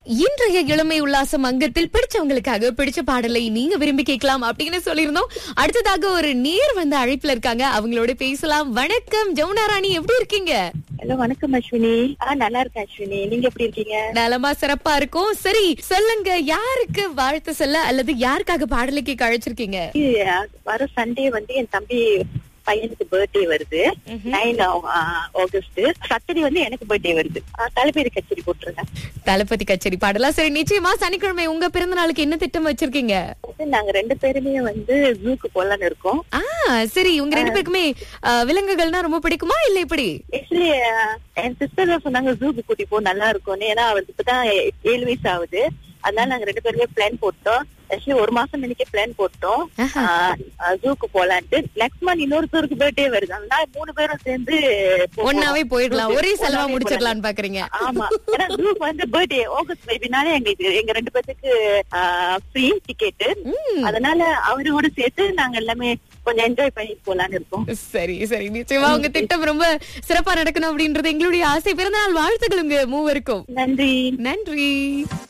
இன்றைய இளமை உல்லாசம் அங்கத்தில் பிடிச்சவங்களுக்காக பிடிச்ச பாடலை நீங்க விரும்பி கேட்கலாம் அப்படின்னு சொல்லியிருந்தோம் அடுத்ததாக ஒரு நேர் வந்து அழைப்புல இருக்காங்க அவங்களோட பேசலாம் வணக்கம் ஜவுனா ராணி எப்படி இருக்கீங்க ஹலோ வணக்கம் அஸ்வினி ஆ நல்லா இருக்கேன் அஸ்வினி நீங்க எப்படி இருக்கீங்க நலமா சிறப்பா இருக்கும் சரி சொல்லுங்க யாருக்கு வாழ்த்து சொல்ல அல்லது யாருக்காக பாடலை கேட்க அழைச்சிருக்கீங்க இது, வர சண்டே வந்து என் தம்பி பையனுக்கு பர்த்டே வருது நைன் ஆகஸ்ட் சாட்டர்டே வந்து எனக்கு பர்த்டே வருது ஆ, தலைப்பேரி கச்சேரி போட்டுருக்கேன் தளபதி கச்சேரி பாடலாம் சரி நிச்சயமா சனிக்கிழமை உங்க பிறந்த நாளுக்கு என்ன திட்டம் வச்சிருக்கீங்க வந்து நாங்க ரெண்டு பேருமே வந்து ஜூக்கு போலான்னு இருக்கோம் ஆ சரி உங்க ரெண்டு பேருக்குமே ஆ, விலங்குகள்னா ரொம்ப பிடிக்குமா இல்ல எப்படி ஆக்சுவலி என் சிஸ்டர் தான் சொன்னாங்க ஜூக்கு கூட்டி போ நல்லா இருக்கும்னு ஏன்னா அவருக்கு இப்பதான் ஏ- ஏழு வயசு ஆகுது அதனால நாங்க ரெண்டு பேருமே பிளான் போட்டோம் ஆக்சுவலி ஒரு மாசம் நினைக்க பிளான் போட்டோம் ஆஹா. ஜூக்கு போலான்ட்டு நெக்ஸ்ட் மந்த் இன்னொருத்தருக்கு பர்த்டே வருது அதனால மூணு பேரும் சேர்ந்து போவோம். ஒன்னாவே போயிடலாம் ஒரே செலவா ஒண்ணாவே முடிச்சிடலாம்னு பாக்குறீங்க ஆமா ஏன்னா குரூப் வந்து பர்த்டே ஆகஸ்ட் பேபினால எங்களுக்கு எங்க ரெண்டு பேத்துக்கு ஃப்ரீ டிக்கெட் அதனால அவரோட சேர்த்து நாங்க எல்லாமே கொஞ்சம் என்ஜாய் பண்ணி போலான்னு இருக்கோம் சரி சரி நிச்சயமா உங்க திட்டம் ரொம்ப சிறப்பா நடக்கணும் அப்படின்றது எங்களுடைய ஆசை பிறந்த நாள் வாழ்த்துக்கள் உங்க மூவருக்கும் நன்றி நன்றி